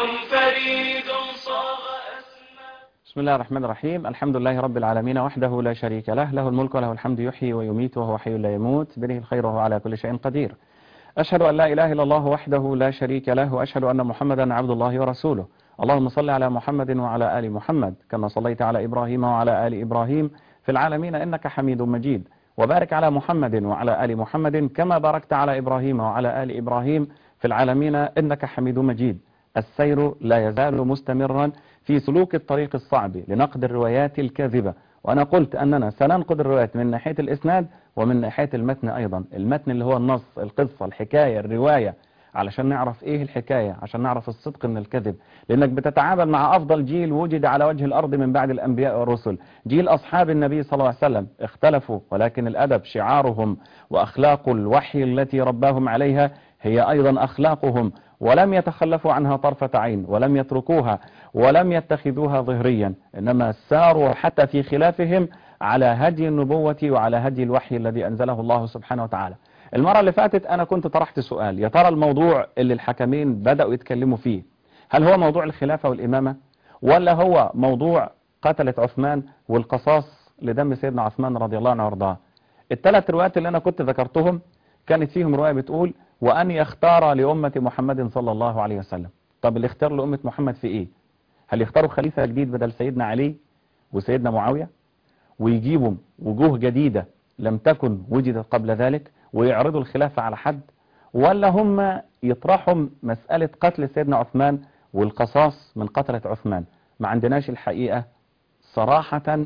فريد صاغ أسمى بسم الله الرحمن الرحيم الحمد لله رب العالمين وحده لا شريك له له الملك وله الحمد يحيي ويميت وهو حي لا يموت بله الخير وهو على كل شيء قدير أشهد أن لا إله إلا الله وحده لا شريك له وأشهد أن محمدا عبد الله ورسوله اللهم صل على محمد وعلى آل محمد كما صليت على إبراهيم وعلى آل إبراهيم في العالمين إنك حميد مجيد وبارك على محمد وعلى آل محمد كما باركت على إبراهيم وعلى آل إبراهيم في العالمين إنك حميد مجيد السير لا يزال مستمرا في سلوك الطريق الصعب لنقد الروايات الكاذبة وأنا قلت أننا سننقد الروايات من ناحية الإسناد ومن ناحية المتن أيضا المتن اللي هو النص القصة الحكاية الرواية علشان نعرف ايه الحكاية عشان نعرف الصدق من الكذب لانك بتتعامل مع افضل جيل وجد على وجه الارض من بعد الانبياء والرسل جيل اصحاب النبي صلى الله عليه وسلم اختلفوا ولكن الادب شعارهم واخلاق الوحي التي رباهم عليها هي ايضا اخلاقهم ولم يتخلفوا عنها طرفة عين ولم يتركوها ولم يتخذوها ظهريا انما ساروا حتى في خلافهم على هدي النبوة وعلى هدي الوحي الذي انزله الله سبحانه وتعالى المرة اللي فاتت أنا كنت طرحت سؤال يا ترى الموضوع اللي الحكمين بدأوا يتكلموا فيه هل هو موضوع الخلافة والإمامة ولا هو موضوع قتلة عثمان والقصاص لدم سيدنا عثمان رضي الله عنه وارضاه الثلاث روايات اللي أنا كنت ذكرتهم كانت فيهم رواية بتقول وأن يختار لأمة محمد صلى الله عليه وسلم طب اللي اختار لأمة محمد في إيه هل يختاروا خليفة جديد بدل سيدنا علي وسيدنا معاوية ويجيبوا وجوه جديدة لم تكن وجدت قبل ذلك ويعرضوا الخلافة على حد ولا هم يطرحوا مسألة قتل سيدنا عثمان والقصاص من قتلة عثمان ما عندناش الحقيقة صراحة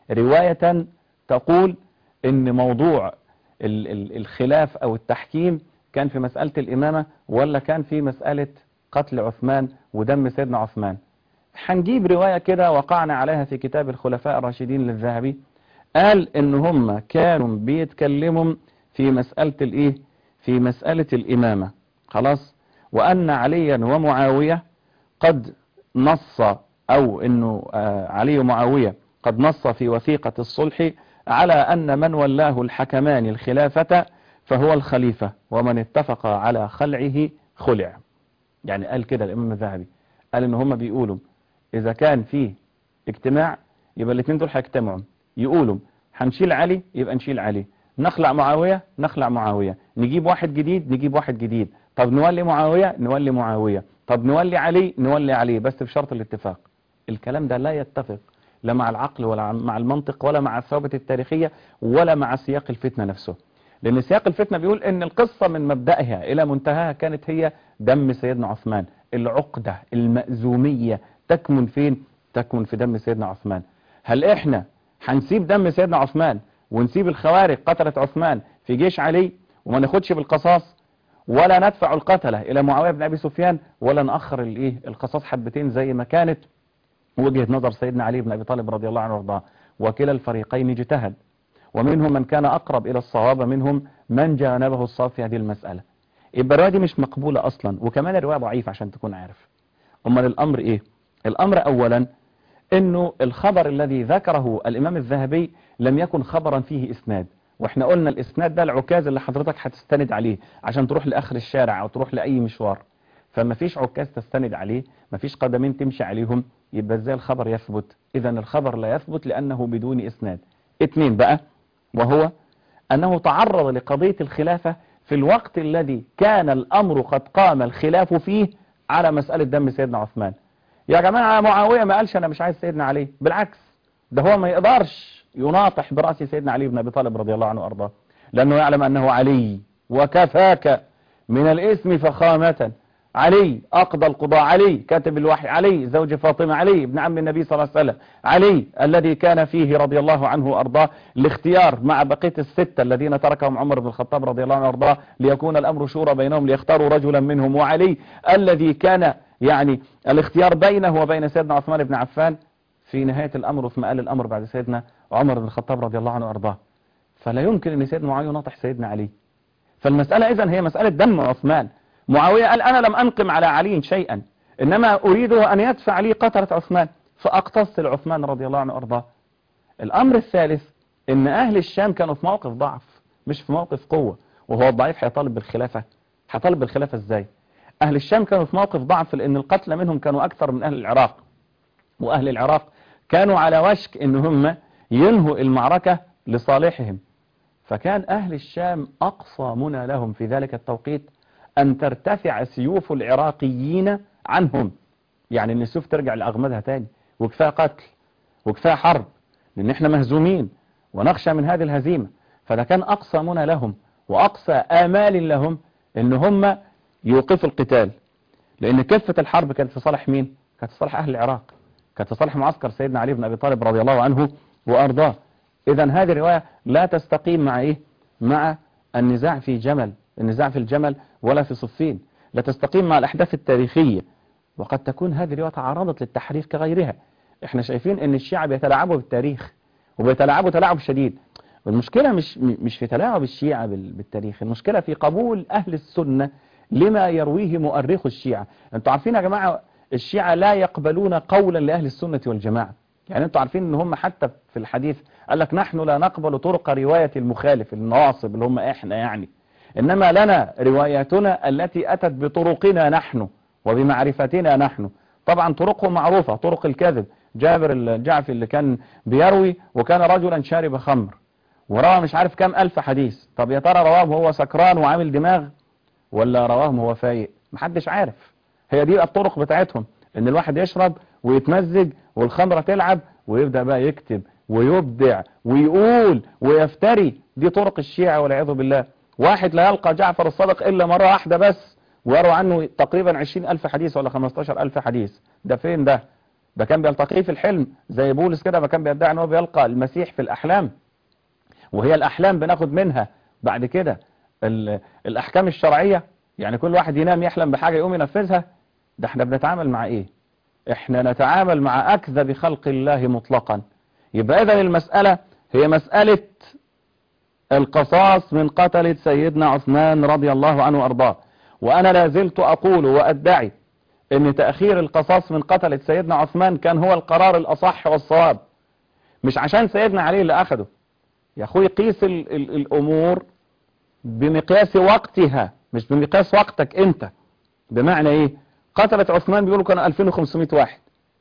رواية تقول ان موضوع ال ال الخلاف او التحكيم كان في مسألة الامامة ولا كان في مسألة قتل عثمان ودم سيدنا عثمان هنجيب رواية كده وقعنا عليها في كتاب الخلفاء الراشدين للذهبي قال ان هم كانوا بيتكلموا في مسألة الايه في مسألة الامامة خلاص وان عليا ومعاوية قد نص او انه علي ومعاوية قد نص في وثيقة الصلح على ان من ولاه الحكمان الخلافة فهو الخليفة ومن اتفق على خلعه خلع يعني قال كده الامام الذهبي قال ان هم بيقولوا اذا كان فيه اجتماع يبقى الاثنين دول هيجتمعوا يقولوا هنشيل علي يبقى نشيل علي نخلع معاوية نخلع معاوية نجيب واحد جديد نجيب واحد جديد طب نولي معاوية نولي معاوية طب نولي علي نولي علي بس بشرط الاتفاق الكلام ده لا يتفق لا مع العقل ولا مع المنطق ولا مع الثوابت التاريخية ولا مع سياق الفتنة نفسه لأن سياق الفتنة بيقول ان القصة من مبدأها إلى منتهاها كانت هي دم سيدنا عثمان العقدة المأزومية تكمن فين تكمن في دم سيدنا عثمان هل احنا هنسيب دم سيدنا عثمان ونسيب الخوارج قتلة عثمان في جيش علي وما ناخدش بالقصاص ولا ندفع القتلة الى معاوية بن ابي سفيان ولا نأخر الايه القصاص حبتين زي ما كانت وجهة نظر سيدنا علي بن ابي طالب رضي الله عنه وارضاه وكلا الفريقين اجتهد ومنهم من كان اقرب الى الصواب منهم من جانبه الصواب في هذه المسألة يبقى الرواية دي مش مقبولة اصلا وكمان الرواية ضعيفة عشان تكون عارف امال الامر ايه الامر اولا انه الخبر الذي ذكره الامام الذهبي لم يكن خبرا فيه اسناد واحنا قلنا الاسناد ده العكاز اللي حضرتك هتستند عليه عشان تروح لاخر الشارع او تروح لاي مشوار فما فيش عكاز تستند عليه ما فيش قدمين تمشي عليهم يبقى ازاي الخبر يثبت اذا الخبر لا يثبت لانه بدون اسناد اتنين بقى وهو انه تعرض لقضية الخلافة في الوقت الذي كان الامر قد قام الخلاف فيه على مسألة دم سيدنا عثمان يا جماعة معاوية ما قالش انا مش عايز سيدنا علي بالعكس ده هو ما يقدرش يناطح برأس سيدنا علي بن أبي طالب رضي الله عنه وأرضاه لأنه يعلم أنه علي وكفاك من الاسم فخامة علي أقضى القضاء علي كاتب الوحي علي زوج فاطمة علي ابن عم النبي صلى الله عليه وسلم علي الذي كان فيه رضي الله عنه وأرضاه الاختيار مع بقية الستة الذين تركهم عمر بن الخطاب رضي الله عنه وأرضاه ليكون الأمر شورى بينهم ليختاروا رجلا منهم وعلي الذي كان يعني الاختيار بينه وبين سيدنا عثمان بن عفان في نهاية الأمر وفي مقال الأمر بعد سيدنا عمر بن الخطاب رضي الله عنه وأرضاه فلا يمكن أن سيدنا معاوية يناطح سيدنا علي فالمسألة إذن هي مسألة دم عثمان معاوية قال أنا لم أنقم على علي شيئا إنما أريده أن يدفع لي قتلة عثمان فأقتص لعثمان رضي الله عنه وأرضاه الأمر الثالث إن أهل الشام كانوا في موقف ضعف مش في موقف قوة وهو الضعيف هيطالب بالخلافة هيطالب بالخلافة إزاي أهل الشام كانوا في موقف ضعف لأن القتلى منهم كانوا أكثر من أهل العراق وأهل العراق كانوا على وشك إن هم ينهوا المعركة لصالحهم فكان أهل الشام أقصى منى لهم في ذلك التوقيت أن ترتفع سيوف العراقيين عنهم يعني أن السيوف ترجع لأغمدها تاني وكفاية قتل وكفاية حرب لأن احنا مهزومين ونخشى من هذه الهزيمة فده كان أقصى منى لهم وأقصى آمال لهم أن هم يوقفوا القتال لأن كفة الحرب كانت في صالح مين؟ كانت في صالح أهل العراق كانت في صالح معسكر سيدنا علي بن أبي طالب رضي الله عنه وأرضاه إذا هذه الرواية لا تستقيم مع إيه؟ مع النزاع في جمل النزاع في الجمل ولا في صفين لا تستقيم مع الأحداث التاريخية وقد تكون هذه الرواية تعرضت للتحريف كغيرها احنا شايفين ان الشيعة بيتلاعبوا بالتاريخ وبيتلاعبوا تلاعب شديد والمشكلة مش مش في تلاعب الشيعة بال- بالتاريخ المشكلة في قبول أهل السنة لما يرويه مؤرخ الشيعة انتوا عارفين يا جماعة الشيعة لا يقبلون قولا لأهل السنة والجماعة يعني انتوا عارفين ان هم حتى في الحديث قال لك نحن لا نقبل طرق رواية المخالف النواصب اللي هم احنا يعني انما لنا رواياتنا التي اتت بطرقنا نحن وبمعرفتنا نحن طبعا طرقهم معروفة طرق الكذب جابر الجعفي اللي كان بيروي وكان رجلا شارب خمر وروى مش عارف كام ألف حديث طب يا ترى رواه وهو سكران وعامل دماغ ولا رواه وهو فايق محدش عارف هي دي الطرق بتاعتهم ان الواحد يشرب ويتمزج والخمرة تلعب ويبدأ بقى يكتب ويبدع ويقول ويفتري دي طرق الشيعة والعياذ بالله واحد لا يلقى جعفر الصادق إلا مرة واحدة بس ويروى عنه تقريبا عشرين ألف حديث ولا خمستاشر ألف حديث ده فين ده ده كان بيلتقيه في الحلم زي بولس كده ما كان بيدعي ان هو بيلقى المسيح في الأحلام وهي الأحلام بناخد منها بعد كده ال- الأحكام الشرعية يعني كل واحد ينام يحلم بحاجة يقوم ينفذها ده احنا بنتعامل مع ايه احنا نتعامل مع أكذب خلق الله مطلقا يبقى إذا المسألة هي مسألة القصاص من قتلة سيدنا عثمان رضي الله عنه وأرضاه وأنا لا زلت أقول وأدعي أن تأخير القصاص من قتلة سيدنا عثمان كان هو القرار الأصح والصواب مش عشان سيدنا علي اللي أخده يا أخوي قيس ال ال الأمور بمقياس وقتها مش بمقياس وقتك أنت بمعنى إيه قتلة عثمان بيقولوا كانوا 2500 واحد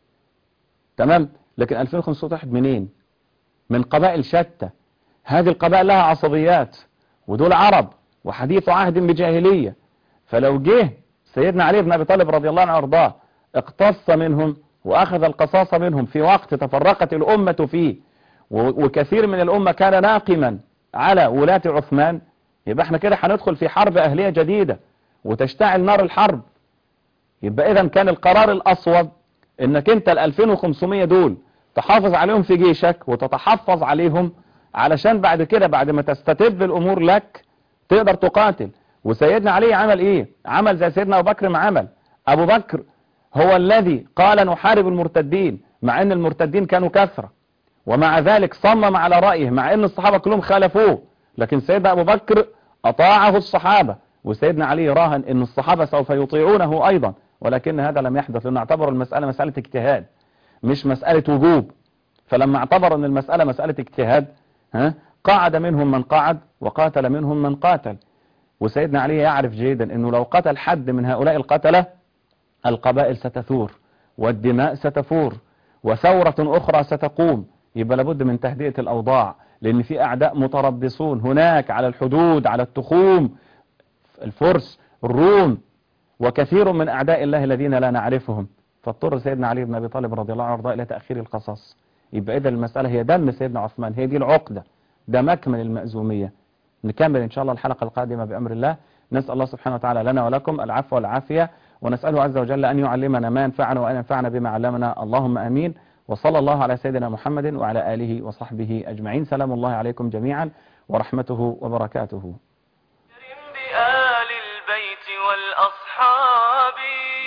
تمام لكن 2500 واحد منين من قبائل شتى هذه القبائل لها عصبيات ودول عرب وحديث عهد بجاهلية فلو جه سيدنا علي بن أبي طالب رضي الله عنه وارضاه اقتص منهم وأخذ القصاص منهم في وقت تفرقت الأمة فيه و- وكثير من الأمة كان ناقما على ولاة عثمان يبقى احنا كده هندخل في حرب أهلية جديدة وتشتعل نار الحرب يبقى إذا كان القرار الأصوب انك انت ال 2500 دول تحافظ عليهم في جيشك وتتحفظ عليهم علشان بعد كده بعد ما تستتب الامور لك تقدر تقاتل وسيدنا علي عمل ايه عمل زي سيدنا ابو بكر ما عمل ابو بكر هو الذي قال نحارب المرتدين مع ان المرتدين كانوا كثرة ومع ذلك صمم على رأيه مع ان الصحابة كلهم خالفوه لكن سيدنا ابو بكر اطاعه الصحابة وسيدنا علي راهن ان الصحابة سوف يطيعونه ايضا ولكن هذا لم يحدث لأنه اعتبروا المسألة مسألة اجتهاد مش مسألة وجوب فلما اعتبروا أن المسألة مسألة اجتهاد ها قعد منهم من قعد وقاتل منهم من قاتل وسيدنا علي يعرف جيدا أنه لو قتل حد من هؤلاء القتلة القبائل ستثور والدماء ستفور وثورة أخرى ستقوم يبقى لابد من تهدئة الأوضاع لأن في أعداء متربصون هناك على الحدود على التخوم الفرس الروم وكثير من أعداء الله الذين لا نعرفهم فاضطر سيدنا علي بن أبي طالب رضي الله عنه وارضاه إلى تأخير القصص يبقى إذا المسألة هي دم سيدنا عثمان هي دي العقدة ده مكمن المأزومية نكمل إن شاء الله الحلقة القادمة بأمر الله نسأل الله سبحانه وتعالى لنا ولكم العفو والعافية ونسأله عز وجل أن يعلمنا ما ينفعنا وأن ينفعنا بما علمنا اللهم أمين وصلى الله على سيدنا محمد وعلى آله وصحبه أجمعين سلام الله عليكم جميعا ورحمته وبركاته أكرم بآل البيت والأصحاب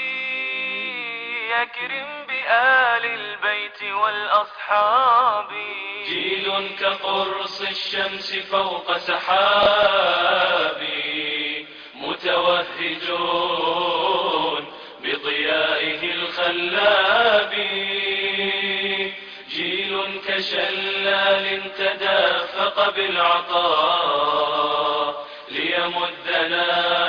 أكرم بآل البيت والأصحاب جيل كقرص الشمس فوق سحاب متوهجون بضيائه الخلاب جيل كشلال تدافق بالعطاء ليمدنا